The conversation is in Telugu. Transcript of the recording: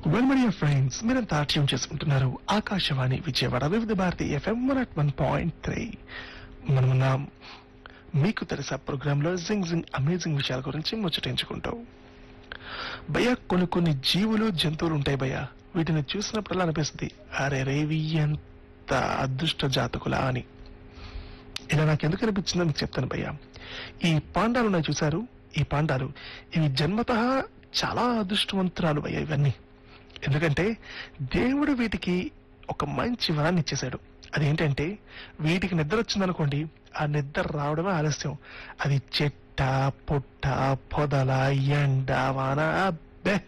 వెల్ మై ఫ్రెండ్స్ మీరంతా ట్యూన్ చేసుకుంటున్నారు Akashvani Vijayawada Vividh Bharati FM one at one point three మనమున్నాం మీకు తెలుసా ప్రోగ్రామ్ లో జింగ్ జింగ్ అమేజింగ్ విషయాల గురించి ముచ్చటించుకుంటాం భయ కొన్ని కొన్ని జీవులు జంతువులు ఉంటాయి భయ వీటిని చూసినప్పుడల్లా అనిపిస్తుంది అరే రేవి ఎంత అదృష్ట జాతకులా అని ఇలా నాకు ఎందుకు అనిపించిందో మీకు చెప్తాను భయ్య ఈ పాండాలు ఉన్నాయి చూశారు ఈ పాండాలు ఇవి జన్మత చాలా అదృష్టవంతురాలు భయ్య ఇవన్నీ ఎందుకంటే దేవుడు వీటికి ఒక మంచి వరాన్ని ఇచ్చేశాడు అదేంటంటే వీటికి నిద్ర వచ్చిందనుకోండి ఆ నిద్ర రావడమే ఆలస్యం అది చెట్ట పుట్ట పొదల ఎండ వాన